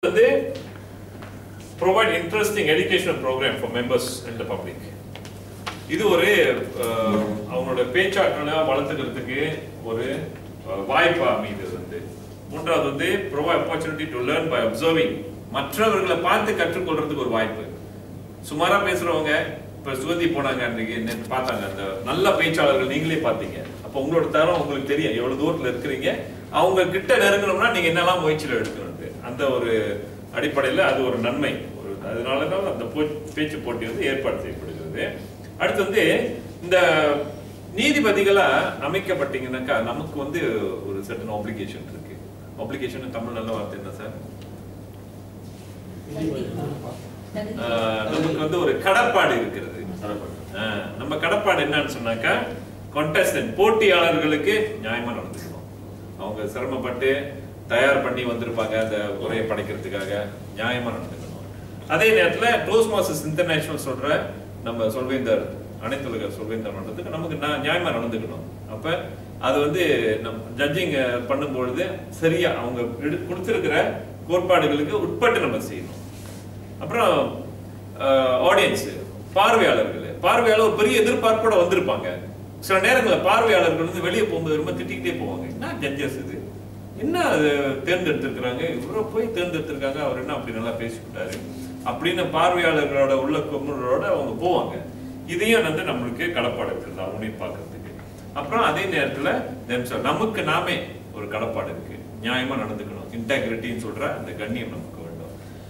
வந்து provide interesting educational program for members and the public இது ஒரு அஹ், அவங்களோட பேச்சாற்றலை வளர்த்துக்கிறதுக்கு ஒரு அஹ், வாய்ப்பு அமைது வந்து மூன்றாவது வந்து provide opportunity to learn by observing மற்றவர்களை பார்த்து கற்றுக்கொள்றதுக்கு ஒரு வாய்ப்பு சுமாரா பேசுறவங்க இப்ப சுகந்தி போனாங்க அன்றைக்கு நேத்து பார்த்தாங்க அந்த நல்ல பேச்சாளர்கள் நீங்களே பார்த்தீங்க அப்ப உங்களோட தரம் உங்களுக்கு தெரியும் எவ்வளவு தூரத்துல இருக்கிறீங்க அவங்க கிட்ட நெருங்கணும்னா நீங்க என்னெல்லாம் முயற்சியில் எடுக்கணும் அந்த ஒரு அடிப்படையில அது ஒரு நன்மை ஒரு அதனாலதான் அந்த போ- பேச்சு போட்டி வந்து ஏற்பாடு செய்யப்படுகிறது அடுத்து வந்து இந்த நீதிபதிகளா அமைக்கப்பட்டீங்கன்னாக்கா நமக்கு வந்து ஒரு சர்டன் ஆப்ளிகேஷன் இருக்கு ஆப்ளிகேஷன் தமிழ் நல்ல வார்த்தை என்ன சார் ஆஹ் நமக்கு வந்து ஒரு கடப்பாடு இருக்கிறது ஆஹ் நம்ம கடப்பாடு என்னன்னு சொன்னாக்கா contestant போட்டியாளர்களுக்கு நியாயமா நடந்துக்கணும் அவங்க சிரமப்பட்டு தயார் பண்ணி வந்திருப்பாங்க அந்த உரையை படைக்கிறதுக்காக நியாயமா நடந்துக்கணும் அதே நேரத்துல டோஸ் மாசஸ் இன்டர்நேஷனல் சொல்ற நம்ம சொல்வேந்தர் அனைத்துலக சொல்வேந்தர் மன்றத்துக்கு நமக்கு நா- நியாயமா நடந்துக்கணும் அப்ப அது வந்து நம் ஜட்ஜிங் பண்ணும்பொழுது சரியா அவங்க எடு- கொடுத்திருக்கிற கோட்பாடுகளுக்கு உட்பட்டு நம்ம செய்யணும் அப்புறம் ஆடியன்ஸ் பார்வையாளர்கள் பார்வையாளர் ஒரு பெரிய எதிர்பார்ப்போட வந்திருப்பாங்க சில நேரங்களில் பார்வையாளர்கள் வந்து வெளியே போகும்போது ரொம்ப திட்டிக்கிட்டே போவாங்க என்ன ஜட்ஜஸ் இது என்ன அது தேர்ந்தெடுத்திருக்கிறாங்க இவரை போய் தேர்ந்தெடுத்திருக்காங்க அவர் என்ன அப்படி நல்லா பேசிவிட்டாரு அப்படின்னு பார்வையாளர்களோட உள்ள குமுறலோட அவங்க போவாங்க இதையும் வந்து நம்மளுக்கு கடப்பாடு இருக்குது அவங்களையும் பார்க்கறதுக்கு அப்புறம் அதே நேரத்துல themselves, நமக்கு நாமே ஒரு கடப்பாடு இருக்கு நியாயமா நடந்துக்கணும் இன்டெகிரிட்டின்னு சொல்ற அந்த கண்ணியம் நமக்கு வேண்டும்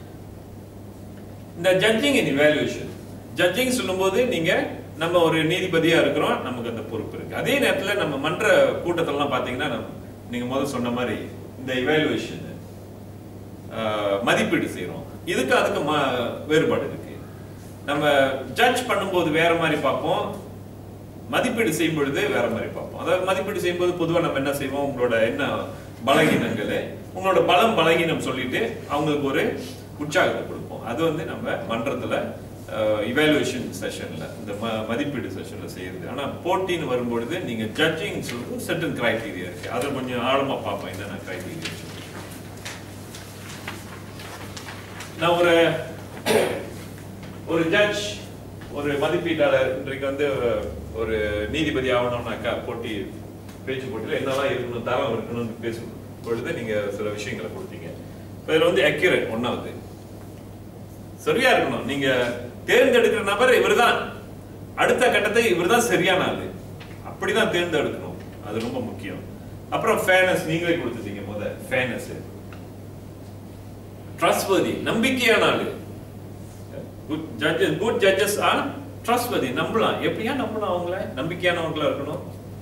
இந்த ஜட்ஜிங் அண்ட் இவாலுவேஷன் ஜட்ஜிங் சொல்லும்போது நீங்க நம்ம ஒரு நீதிபதியா இருக்கிறோம் நமக்கு அந்த பொறுப்பு இருக்கு அதே நேரத்துல நம்ம மன்ற கூட்டத்திலலாம் பாத்தீங்கன்னா நம்ம- நீங்க முதல்ல சொன்ன மாதிரி இந்த இவாலுவேஷன் மதிப்பீடு செய்றோம் இதுக்கு அதுக்கு ம- வேறுபாடு இருக்கு நம்ம ஜட்ஜ் பண்ணும்போது வேற மாதிரி பார்ப்போம் மதிப்பீடு செய்யும் பொழுது வேற மாதிரி பார்ப்போம் அதாவது மதிப்பீடு செய்யும்போது பொதுவா நம்ம என்ன செய்வோம் உங்களோட என்ன பலகீனங்கள் உங்களோட பலம் பலகீனம் சொல்லிட்டு அவங்களுக்கு ஒரு உற்சாகத்தை கொடுப்போம் அது வந்து நம்ம மன்றத்துல இவாலுவேஷன் செஷன்ல இந்த ம- மதிப்பீடு செஷன்ல செய்யுது ஆனா போட்டின்னு வரும்பொழுது நீங்க ஜட்ஜிங் சொல்றது செட்டன் கிரைட்டீரியா இருக்கு அதை கொஞ்சம் ஆழமா பார்ப்போம் என்னென்ன கிரைட்டீரியா நான் ஒரு ஒரு ஜட்ஜ் ஒரு மதிப்பீட்டாளர் இன்றைக்கு வந்து ஒரு நீதிபதி ஆகணும்னாக்கா போட்டி பேச்சு போட்டியில என்னெல்லாம் இருக்கணும் தரம் இருக்கணும்னு பேசும் பொழுது நீங்க சில விஷயங்களை கொடுத்தீங்க இப்ப இதுல வந்து அக்யூரேட் ஒன்னாவது சரியா இருக்கணும் நீங்க தேர்ந்தெடுக்கிற நபர் இவர்தான் அடுத்த கட்டத்தை இவர்தான் சரியான ஆளு அப்படிதான் தேர்ந்தெடுக்கணும் அது ரொம்ப முக்கியம் அப்புறம் ஃபேர்னஸ் நீங்களே கொடுத்துட்டீங்க முத ஃபேர்னஸ் ட்ரஸ்ட்வர்தி நம்பிக்கையான ஆளு good judges good judges are trustworthy நம்பலாம் எப்படியா நம்பலாம் அவங்கள நம்பிக்கையானவங்களா இருக்கணும்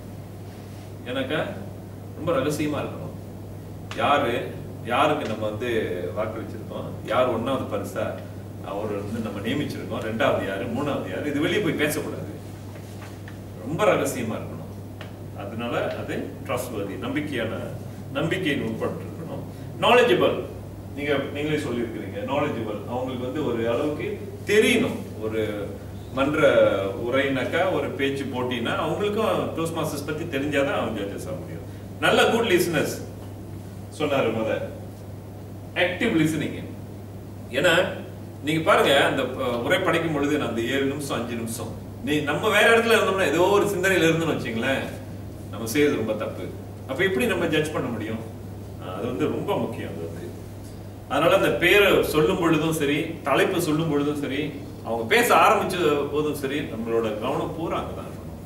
எனக்கா ரொம்ப ரகசியமா இருக்கணும் யாரு யாருக்கு நம்ம வந்து வாக்களிச்சிருக்கோம் யார் ஒண்ணாவது பரிசா அவர் வந்து நம்ம நியமிச்சிருக்கோம் ரெண்டாவது யாரு மூணாவது யாரு இது வெளியே போய் பேசக்கூடாது ரொம்ப ரகசியமா இருக்கணும் அதனால அது ட்ரஸ்ட்வர்தி நம்பிக்கையான நம்பிக்கையின் உட்பட்டு இருக்கணும் நாலேஜபிள் நீங்க நீங்களே சொல்லியிருக்கிறீங்க நாலேஜபிள் அவங்களுக்கு வந்து ஒரு அளவுக்கு தெரியணும் ஒரு மன்ற உரைனாக்கா ஒரு பேச்சு போட்டினா அவங்களுக்கும் டோஸ் மாஸ்டர்ஸ் பத்தி தெரிஞ்சாதான் அவங்க ஜட்ஜஸ் ஆக முடியும் நல்ல குட் லிசனர்ஸ் சொன்னாரு முத ஆக்டிவ் லிசனிங் ஏன்னா நீங்க பாருங்க அந்த அஹ், உரை படிக்கும் பொழுது நான் அந்த ஏழு நிமிஷம் அஞ்சு நிமிஷம் நீ நம்ம வேற இடத்துல இருந்தோம்னா ஏதோ ஒரு சிந்தனையில இருந்துன்னு வச்சுங்களேன் நம்ம செய்யறது ரொம்ப தப்பு அப்ப எப்படி நம்ம ஜட்ஜ் பண்ண முடியும் அஹ், அது வந்து ரொம்ப முக்கியம் அது வந்து அதனால அந்த பேரை சொல்லும் பொழுதும் சரி தலைப்பு சொல்லும் பொழுதும் சரி அவங்க பேச ஆரம்பிச்ச போதும் சரி நம்மளோட கவனம் பூரா அங்கதான் இருக்கணும்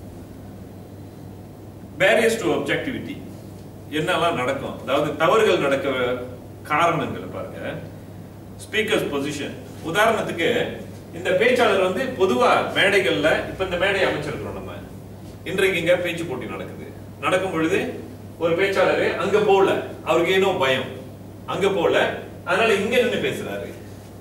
பேரியர்ஸ் டு objectivity என்னெல்லாம் நடக்கும் அதாவது தவறுகள் நடக்க காரணங்களை பாருங்க ஸ்பீக்கர்ஸ் பொசிஷன் உதாரணத்துக்கு இந்த பேச்சாளர் வந்து பொதுவா மேடைகள்ல இப்ப இந்த மேடை அமைச்சிருக்கிறோம் நம்ம இன்றைக்கு இங்க பேச்சு போட்டி நடக்குது நடக்கும் பொழுது ஒரு பேச்சாளர் அங்க போகல அவருக்கு ஏனோ பயம் அங்க போகல அதனால இங்க நின்னு பேசுறாரு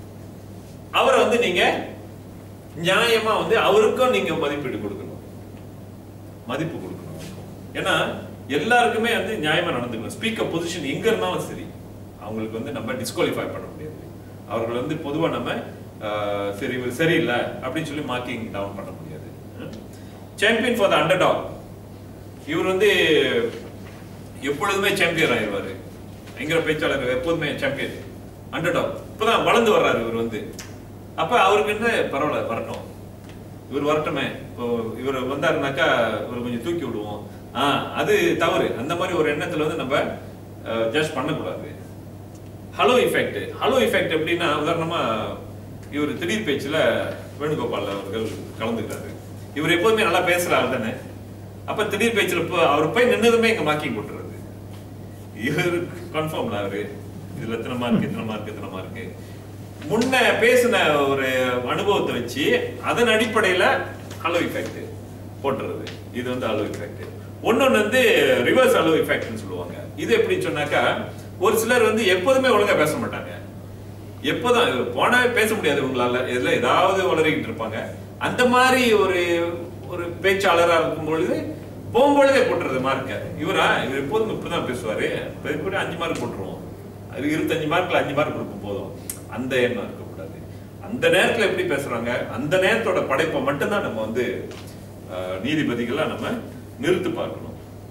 அவரை வந்து நீங்க நியாயமா வந்து அவருக்கும் நீங்க மதிப்பீடு கொடுக்கணும் மதிப்பு கொடுக்கணும் ஏன்னா எல்லாருக்குமே வந்து நியாயமா நடந்துக்கணும் ஸ்பீக்கர் பொசிஷன் எங்க இருந்தாலும் சரி அவங்களுக்கு வந்து நம்ம டிஸ்குவாலிஃபை பண்ண முடியாது அவர்கள் வந்து பொதுவா நம்ம ஆஹ், சரி இவர் சரியில்லை அப்படின்னு சொல்லி மார்க்கிங் டவுன் பண்ண முடியாது champion for the underdog இவர் வந்து எப்பொழுதுமே சாம்பியன் ஆயிடுவாரு எங்கிற பேச்சாளர் எப்போதுமே சாம்பியன் அண்டர்டாக் இப்பதான் வளர்ந்து வர்றாரு இவர் வந்து அப்ப அவருக்கு என்ன பரவாயில்ல வரட்டும் இவர் வரட்டுமே இப்போ இவர் வந்தாருனாக்கா இவர் கொஞ்சம் தூக்கி விடுவோம் ஆ அது தவறு அந்த மாதிரி ஒரு எண்ணத்துல வந்து நம்ம ஜட்ஜ் பண்ணக்கூடாது ஹலோ எஃபெக்ட் ஹலோ எஃபெக்ட் எப்படின்னா உதாரணமா இவர் திடீர் பேச்சுல வேணுகோபால் அவர்கள் கலந்துக்கிறாரு இவர் எப்போதுமே நல்லா பேசுற ஆள் தானே அப்ப திடீர் பேச்சுல இப்போ அவர் போய் நின்னதுமே இங்க மார்க்கிங் போட்டுறது இவர் கன்ஃபார்ம்ல அவரு இதுல எத்தனை மார்க் எத்தனை மார்க் எத்தனை மார்க் முன்ன பேசின ஒரு அனுபவத்தை வச்சு அதன் அடிப்படையில ஹலோ எஃபெக்ட் போட்டுறது இது வந்து ஹலோ எஃபெக்ட் ஒன்னொன்னு வந்து ரிவர்ஸ் ஹலோ எஃபெக்ட்னு சொல்லுவாங்க இது எப்படி சொன்னாக்கா ஒரு சிலர் வந்து எப்போதுமே ஒழுங்கா பேச மாட்டாங்க எப்போதான் போனாவே பேச முடியாது உங்களால இதுல ஏதாவது வளரிக்கிட்டு இருப்பாங்க அந்த மாதிரி ஒரு ஒரு பேச்சாளரா இருக்கும் பொழுது போகும்பொழுதே போட்டுறது மார்க்க இவரா இவர் எப்போதும் இப்படிதான் பேசுவாரு இப்ப கூட அஞ்சு மார்க் போட்டுருவோம் அது இருபத்தஞ்சு மார்க்ல அஞ்சு மார்க் கொடுக்கும் போதும் அந்த எண்ணம் இருக்கக்கூடாது அந்த நேரத்துல எப்படி பேசுறாங்க அந்த நேரத்தோட படைப்பை மட்டும்தான் நம்ம வந்து அஹ், நீதிபதிகளா நம்ம நிறுத்து பார்க்கணும்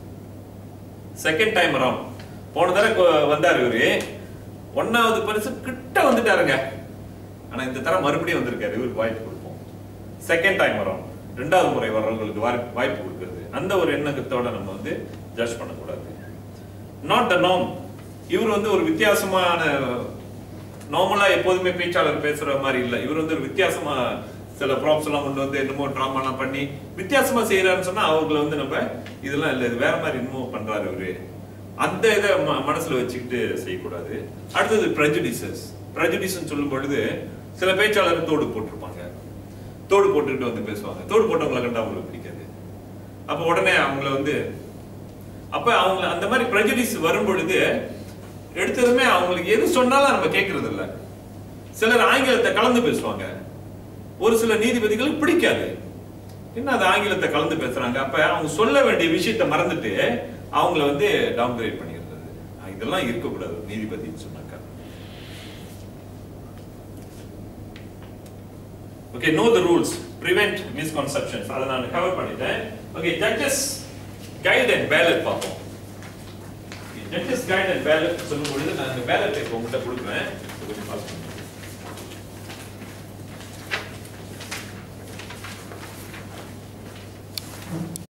செகண்ட் டைம் அரவுண்ட் போன தடவை கொ- வந்தாரு இவரு ஒன்னாவது பரிசு கிட்ட வந்துட்டாருங்க ஆனா இந்த தடவை மறுபடியும் வந்திருக்காரு இவருக்கு வாய்ப்பு கொடுப்போம் செகண்ட் டைம் வரோம் ரெண்டாவது முறை வர்றவங்களுக்கு வாய்ப்பு வாய்ப்பு கொடுக்கிறது அந்த ஒரு எண்ணத்தோட நம்ம வந்து ஜட்ஜ் பண்ணக்கூடாது நாட் த நார்ம் இவர் வந்து ஒரு வித்தியாசமான நார்மலா எப்போதுமே பேச்சாளர் பேசுற மாதிரி இல்ல இவர் வந்து ஒரு வித்தியாசமா சில ப்ராப்ஸ் எல்லாம் கொண்டு வந்து என்னமோ ட்ராமா எல்லாம் பண்ணி வித்தியாசமா செய்யறாருன்னு சொன்னா அவங்கள வந்து நம்ம இதெல்லாம் இல்ல இது வேற மாதிரி என்னமோ பண்றாரு இவரு அந்த இதை ம- மனசுல வச்சுக்கிட்டு செய்யக்கூடாது அடுத்தது prejudices prejudice சொல்லும் பொழுது சில பேச்சாளர் தோடு போட்டிருப்பாங்க தோடு போட்டுக்கிட்டு வந்து பேசுவாங்க தோடு போட்டவங்களை கண்டா அவங்களுக்கு பிடிக்காது அப்ப உடனே அவங்கள வந்து அப்ப அவங்க அந்த மாதிரி prejudice வரும் பொழுது எடுத்ததுமே அவங்களுக்கு எது சொன்னாலும் நம்ம கேட்கறது இல்ல சிலர் ஆங்கிலத்தை கலந்து பேசுவாங்க ஒரு சில நீதிபதிகளுக்கு பிடிக்காது என்ன அது ஆங்கிலத்தை கலந்து பேசுறாங்க அப்ப அவங்க சொல்ல வேண்டிய விஷயத்தை மறந்துட்டு அவங்கள வந்து டவுன் கிரேட் பண்ணிடுறது அஹ் இதெல்லாம் இருக்கக்கூடாது ஒரு நீதிபதின்னு சொன்னாக்கா okay no the rules prevent misconceptions அதை நான் கவர் பண்ணிட்டேன் okay judges guide and ballot பார்ப்போம் ஜட்ஜஸ் கைட் அண்ட் பேலட் சொல்லும் பொழுது நான் இந்த பேலட் இப்போ உங்கள்கிட்ட கொடுக்குறேன் கொஞ்சம் பாஸ் பண்ணுங்க